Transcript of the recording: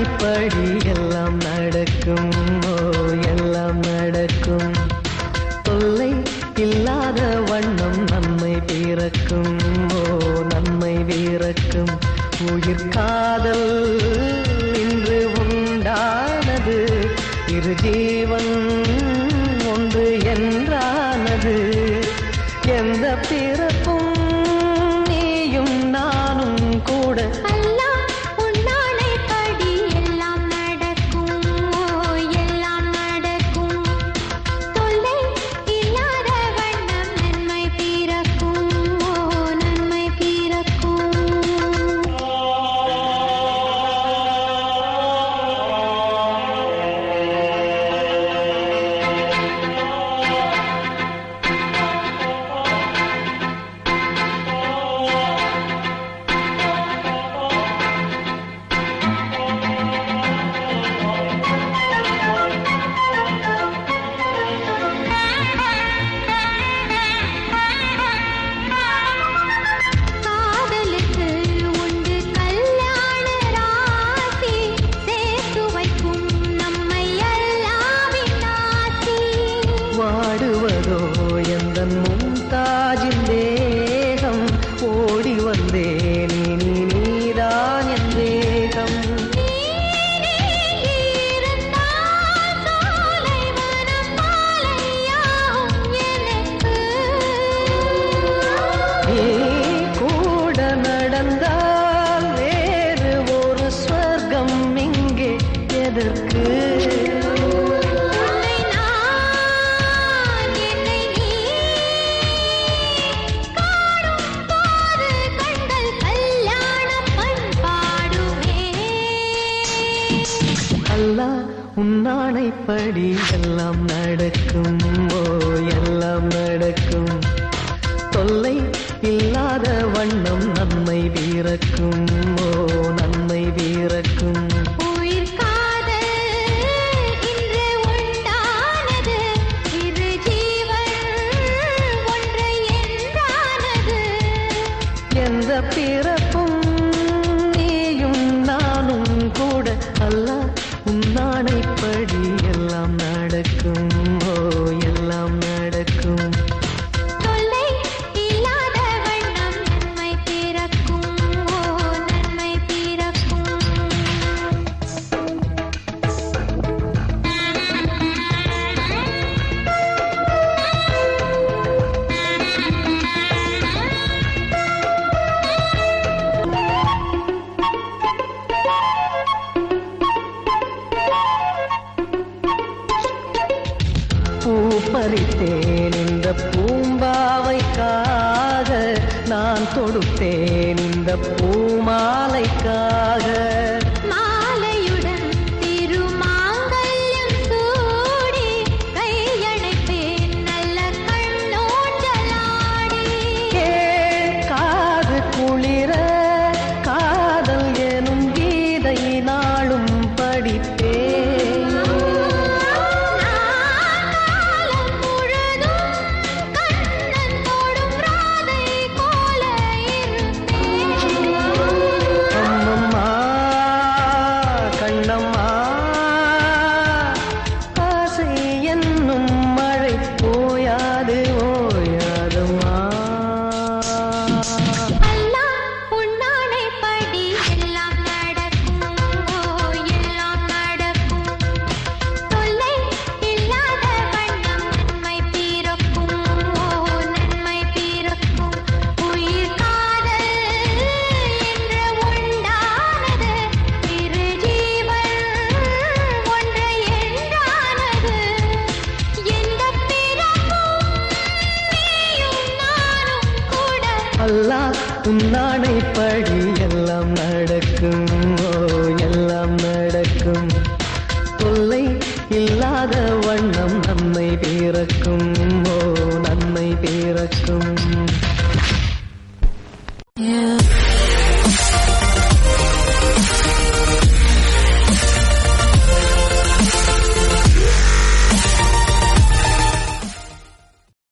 உன்னானைப்படி எல்லாம் நடக்கும் ஓ எல்லாம் நடக்கும் தொல்லை இல்லாத வண்ணம் நன்மை பிறக்கும் ஓ நன்மை பிறக்கும் உயிர் காதல் இன்று உண்டானது இரு ஜீவன் ஒன்று என்றானது எந்த பிறப்பும் நீயும் நானும் கூட அல்லாஹ் உன்னானைப்படி எல்லாம் நடக்கும் ஓ எல்லாம் நடக்கும் தொல்லை இல்லாத வண்ணம் நன்மை பிறக்கும் ஓ நன்மை பிறக்கும் காதலுக்கு உண்டு கல்யாண ராசி சேர்த்து வைக்கும் நம்மை அல்லாவின் ஆசி வாடுவதோ எந்த மும்தாஜின் தேகம் ஓடி வந்தேன் இனி நீதான் என் தேகம் நீரே இருந்தால் சோலை மனம் மாலையாகும் எனக்கு நீ கூட நடந்தால் வேறு ஒரு ஸ்வர்க்கம் இங்கே எதற்கு உன்னை நான் என்னை நீ காணும் போது கண்கள் கல்யாண பண்பாடுமே அல்லாஹ் உன்னானைப்படி எல்லாம் நடக்கும் ஓ எல்லாம் நடக்கும் தொல்லை இல்லாத வண்ணம் நன்மை பிறக்கும் ஓ நன்மை பிறக்கும் உயிர் காதல் இன்று உண்டானது இரு ஜீவன் ஒன்று என்றானது எந்த பிறப்பும் நீயும் நானும் கூட அல்லாஹ் உன்னானைப்படி எல்லாம் நடக்கும் ஓ எல்லாம் நடக்கும் தொல்லை இல்லாத வண்ணம் நன்மை பிறக்கும் ஓ நன்மை பிறக்கும் பூ பறித்தேன் இந்த பூம்பாவைக்காக நான் தொடுத்தேன் இந்த பூமாலைக்காக மாலையுடன் திருமாங்கல்யம் சூடி கையணைப்பேன் நல்ல கண்ணோஞ்சலாடி கேட்காது குளிர காதல் எனும் கீதை நாளும் படிப்பேன் காலம் முழுதும் கண்ணன் தொடும் ராதை போல இருப்பேன் அம்மம்மா கண்ணம்மா ஆசை என்னும் மழை போயாது ஓயாதம்மா அல்லாஹ் உன்னானைப்படி எல்லாம் நடக்கும் ஓ எல்லாம் நடக்கும் தொல்லை இல்லாத வண்ணம் நன்மை பிறக்கும் ஓ நன்மை பிறக்கும் உயிர் காதல் என்று உண்டானது இரு ஜீவன் ஒன்று என்றானது எந்த பிறப்பும் நீயும் நானும் கூட அல்லாஹ் உன்னானைப்படி எல்லாம் நடக்கும் ஓ எல்லாம் நடக்கும் தொல்லை இல்லாத வண்ணம் நன்மை பிறக்கும் ஓ நன்மை பிறக்கும் Yeah.